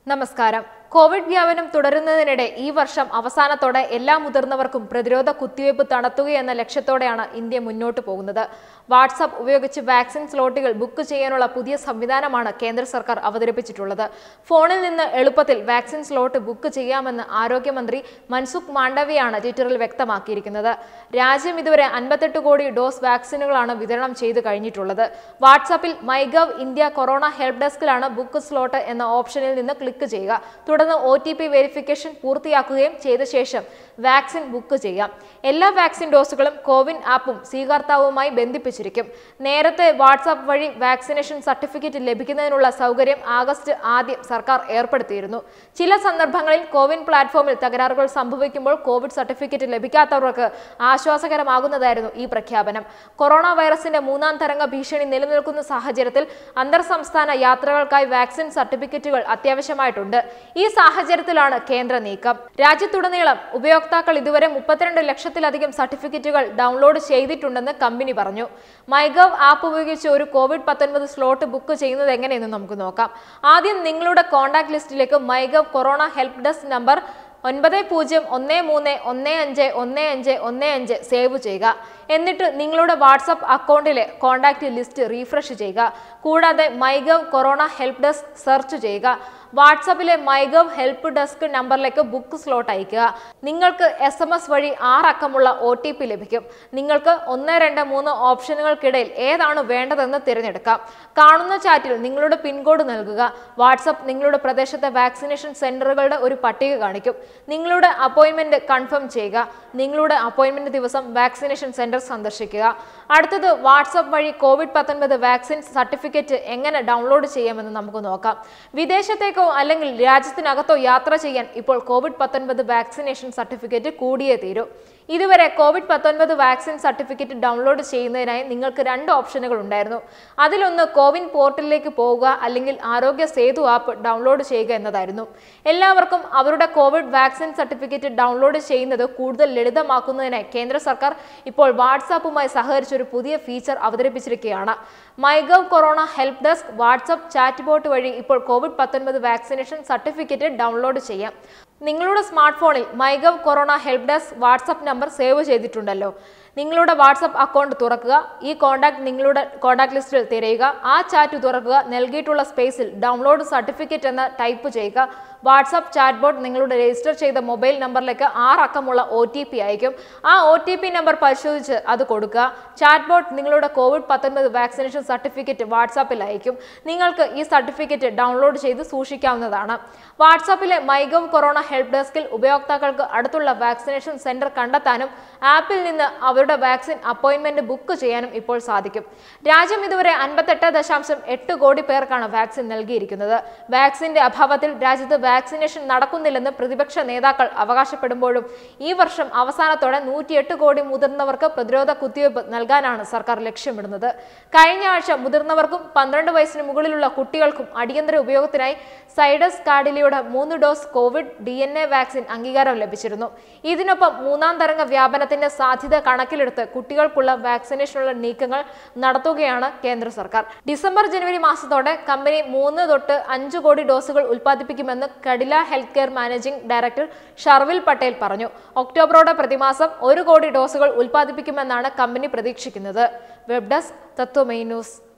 നമസ്കാരം കോവിഡ് വ്യാപനം തുടരുന്നതിനിടെ ഈ വർഷം അവസാനത്തോടെ എല്ലാ മുതിർന്നവർക്കും പ്രതിരോധ കുത്തിവയ്പ് നടത്തുകയെന്ന ലക്ഷ്യത്തോടെയാണ് ഇന്ത്യ മുന്നോട്ട് പോകുന്നത് വാട്സാപ്പ് ഉപയോഗിച്ച് വാക്സിൻ സ്ലോട്ടുകൾ ബുക്ക് ചെയ്യാനുള്ള പുതിയ സംവിധാനമാണ് കേന്ദ്ര സർക്കാർ അവതരിപ്പിച്ചിട്ടുള്ളത് ഫോണിൽ നിന്ന് എളുപ്പത്തിൽ വാക്സിൻ സ്ലോട്ട് ബുക്ക് ചെയ്യാമെന്ന് ആരോഗ്യമന്ത്രി മൻസുഖ് മാണ്ഡവ്യയാണ് ട്വിറ്ററിൽ വ്യക്തമാക്കിയിരിക്കുന്നത് രാജ്യം ഇതുവരെ അൻപത്തെട്ട് കോടി ഡോസ് വാക്സിനുകളാണ് വിതരണം ചെയ്തു കഴിഞ്ഞിട്ടുള്ളത് വാട്സാപ്പിൽ മൈഗവ് ഇന്ത്യ കൊറോണ ഹെൽപ്പ് ഡെസ്കിലാണ് ബുക്ക് സ്ലോട്ട് എന്ന ഓപ്ഷനിൽ നിന്ന് ക്ലിക്ക് ചെയ്യുക തുടർന്ന് ഒ ടി പി വെരിഫിക്കേഷൻ പൂർത്തിയാക്കുകയും ചെയ്ത ശേഷം വാക്സിൻ ബുക്ക് ചെയ്യാം എല്ലാ വാക്സിൻ ഡോസുകളും കോവിൻ ആപ്പും സ്വീകർത്താവുമായി ബന്ധിപ്പിച്ചിരിക്കും നേരത്തെ വാട്സാപ്പ് വഴി വാക്സിനേഷൻ സർട്ടിഫിക്കറ്റ് ലഭിക്കുന്നതിനുള്ള സൗകര്യം ആഗസ്റ്റ് ആദ്യം സർക്കാർ ഏർപ്പെടുത്തിയിരുന്നു ചില സന്ദർഭങ്ങളിൽ കോവിൻ പ്ലാറ്റ്ഫോമിൽ തകരാറുകൾ സംഭവിക്കുമ്പോൾ കോവിഡ് സർട്ടിഫിക്കറ്റ് ലഭിക്കാത്തവർക്ക് ആശ്വാസകരമാകുന്നതായിരുന്നു ഈ പ്രഖ്യാപനം കൊറോണ വൈറസിന്റെ മൂന്നാം തരംഗ ഭീഷണി നിലനിൽക്കുന്ന സാഹചര്യത്തിൽ അന്തർ സംസ്ഥാന യാത്രകൾക്കായി വാക്സിൻ സർട്ടിഫിക്കറ്റുകൾ അത്യാവശ്യമായിട്ടുണ്ട് ഈ സാഹചര്യത്തിലാണ് കേന്ദ്ര നീക്കം രാജ്യത്തുടനീളം ഉപയോക്താക്കൾ ഇതുവരെ മുപ്പത്തിരണ്ട് ലക്ഷത്തിലധികം സർട്ടിഫിക്കറ്റുകൾ ഡൗൺലോഡ് ചെയ്തിട്ടുണ്ടെന്ന് കമ്പനി പറഞ്ഞു മൈഗവ് ആപ്പ് ഉപയോഗിച്ച് ഒരു കോവിഡ് പത്തൊൻപത് സ്ലോട്ട് ബുക്ക് ചെയ്യുന്നത് എങ്ങനെയെന്ന് നമുക്ക് നോക്കാം ആദ്യം നിങ്ങളുടെ കോൺടാക്ട് ലിസ്റ്റിലേക്ക് MyGov corona help desk number ഒൻപത് പൂജ്യം ഒന്ന് മൂന്ന് ഒന്ന് അഞ്ച് ഒന്ന് അഞ്ച് ഒന്ന് അഞ്ച് സേവ് ചെയ്യുക എന്നിട്ട് നിങ്ങളുടെ വാട്സപ്പ് അക്കൗണ്ടിലെ കോൺടാക്റ്റ് ലിസ്റ്റ് റീഫ്രഷ് ചെയ്യുക കൂടാതെ MyGov corona help desk search ചെയ്യുക വാട്സപ്പിലെ മൈഗവ് ഹെൽപ്പ് ഡെസ്ക് നമ്പറിലേക്ക് ബുക്ക് സ്ലോട്ട് അയക്കുക നിങ്ങൾക്ക് എസ് എം എസ് വഴി ആറക്കമുള്ള ഒ ടി പി ലഭിക്കും നിങ്ങൾക്ക് ഒന്ന് രണ്ട് മൂന്ന് ഓപ്ഷനുകൾക്കിടയിൽ ഏതാണ് വേണ്ടതെന്ന് തിരഞ്ഞെടുക്കാം കാണുന്ന ചാറ്റിൽ നിങ്ങളുടെ പിൻകോഡ് നൽകുക വാട്സപ്പ് നിങ്ങളുടെ പ്രദേശത്തെ വാക്സിനേഷൻ സെന്ററുകളുടെ ഒരു പട്ടിക കാണിക്കും നിങ്ങളുടെ അപ്പോയിന്റ്മെന്റ് കൺഫേം ചെയ്യുക നിങ്ങളുടെ അപ്പോയിന്റ്മെന്റ് ദിവസം വാക്സിനേഷൻ സെന്റർ സന്ദർശിക്കുക അടുത്തത് വാട്സപ്പ് വഴി കോവിഡ് പത്തൊൻപത് വാക്സിൻ സർട്ടിഫിക്കറ്റ് എങ്ങനെ ഡൗൺലോഡ് ചെയ്യാമെന്ന് നമുക്ക് നോക്കാം വിദേശത്തേക്കോ അല്ലെങ്കിൽ രാജ്യത്തിനകത്തോ യാത്ര ചെയ്യാൻ ഇപ്പോൾ കോവിഡ് പത്തൊൻപത് വാക്സിനേഷൻ സർട്ടിഫിക്കറ്റ് കൂടിയേ തീരൂ ഇതുവരെ കോവിഡ് പത്തൊൻപത് വാക്സിൻ സർട്ടിഫിക്കറ്റ് ഡൗൺലോഡ് ചെയ്യുന്നതിനായി നിങ്ങൾക്ക് രണ്ട് ഓപ്ഷനുകൾ ഉണ്ടായിരുന്നു അതിലൊന്ന് കോവിൻ പോർട്ടലിലേക്ക് പോവുക അല്ലെങ്കിൽ ആരോഗ്യ സേതു ആപ്പ് ഡൗൺലോഡ് ചെയ്യുക എന്നതായിരുന്നു എല്ലാവർക്കും അവരുടെ കോവിഡ് വാക്സിൻ സർട്ടിഫിക്കറ്റ് ഡൗൺലോഡ് ചെയ്യുന്നത് കൂടുതൽ ലളിതമാക്കുന്നതിനായി കേന്ദ്ര സർക്കാർ ഇപ്പോൾ വാട്സാപ്പുമായി സഹകരിച്ച് ഒരു പുതിയ ഫീച്ചർ അവതരിപ്പിച്ചിരിക്കുകയാണ് MyGov corona help desk WhatsApp chat bot വഴി ഇപ്പോൾ കോവിഡ് പത്തൊൻപത് വാക്സിനേഷൻ സർട്ടിഫിക്കറ്റ് ഡൗൺലോഡ് ചെയ്യാം നിങ്ങളുടെ സ്മാർട്ട് ഫോണിൽ MyGov corona help desk WhatsApp number save ചെയ്തിട്ടുണ്ടല്ലോ നിങ്ങളുടെ വാട്സപ്പ് അക്കൗണ്ട് തുറക്കുക ഈ കോൺടാക്ട് നിങ്ങളുടെ കോൺടാക്ട് ലിസ്റ്റിൽ തിരയുക ആ ചാറ്റ് തുറക്കുക നൽകിയിട്ടുള്ള സ്പേസിൽ ഡൗൺലോഡ് സർട്ടിഫിക്കറ്റ് എന്ന് ടൈപ്പ് ചെയ്യുക വാട്സപ്പ് ചാറ്റ് ബോട്ട് നിങ്ങളുടെ രജിസ്റ്റർ ചെയ്ത മൊബൈൽ നമ്പറിലേക്ക് ആറ് അക്കമുള്ള ഒ ടി പി അയക്കും ആ ഒ ടി പി നമ്പർ പരിശോധിച്ച് അത് കൊടുക്കുക ചാറ്റ് ബോട്ട് നിങ്ങളുടെ കോവിഡ് പത്തൊൻപത് വാക്സിനേഷൻ സർട്ടിഫിക്കറ്റ് വാട്സാപ്പിൽ അയക്കും നിങ്ങൾക്ക് ഈ സർട്ടിഫിക്കറ്റ് ഡൗൺലോഡ് ചെയ്ത് സൂക്ഷിക്കാവുന്നതാണ് വാട്സാപ്പിലെ മൈഗവ് കൊറോണ ഹെൽപ്പ് ഡെസ്കിൽ ഉപയോക്താക്കൾക്ക് അടുത്തുള്ള വാക്സിനേഷൻ സെന്റർ കണ്ടെത്താനും ആപ്പിൽ നിന്ന് അവരുടെ വാക്സിൻ അപ്പോയിന്റ്മെന്റ് ബുക്ക് ചെയ്യാനും ഇപ്പോൾ സാധിക്കും രാജ്യം ഇതുവരെ അൻപത്തെട്ട് ദശാംശം എട്ട് കോടി പേർക്കാണ് വാക്സിൻ നൽകിയിരിക്കുന്നത് വാക്സിന്റെ അഭാവത്തിൽ രാജ്യത്ത് വാക്സിനേഷൻ നടക്കുന്നില്ലെന്ന് പ്രതിപക്ഷ നേതാക്കൾ അവകാശപ്പെടുമ്പോഴും ഈ വർഷം അവസാനത്തോടെ നൂറ്റിയെട്ട് കോടി മുതിർന്നവർക്ക് പ്രതിരോധ കുത്തിവയ്പ് നൽകാനാണ് സർക്കാർ ലക്ഷ്യമിടുന്നത് കഴിഞ്ഞ ആഴ്ച മുതിർന്നവർക്കും പന്ത്രണ്ട് വയസ്സിന് മുകളിലുള്ള കുട്ടികൾക്കും അടിയന്തര ഉപയോഗത്തിനായി സൈഡസ് കാർഡിലയുടെ മൂന്ന് dose covid D N A vaccine അംഗീകാരം ലഭിച്ചിരുന്നു ഇതിനൊപ്പം മൂന്നാം തരംഗ വ്യാപനത്തിന്റെ സാധ്യത കണക്കിലെടുത്ത് കുട്ടികൾക്കുള്ള വാക്സിനേഷനുള്ള നീക്കങ്ങൾ നടത്തുകയാണ് കേന്ദ്ര സർക്കാർ ഡിസംബർ ജനുവരി മാസത്തോടെ കമ്പനി മൂന്ന് തൊട്ട് അഞ്ച് കോടി ഡോസുകൾ ഉൽപ്പാദിപ്പിക്കുമെന്ന് Cadila health care managing director Sharvil Patel പറഞ്ഞു ഒക്ടോബറോടെ പ്രതിമാസം ഒരു കോടി ഡോസുകൾ ഉൽപ്പാദിപ്പിക്കുമെന്നാണ് കമ്പനി പ്രതീക്ഷിക്കുന്നത് വെബ് ഡെസ്ക് തത്വമൈ ന്യൂസ്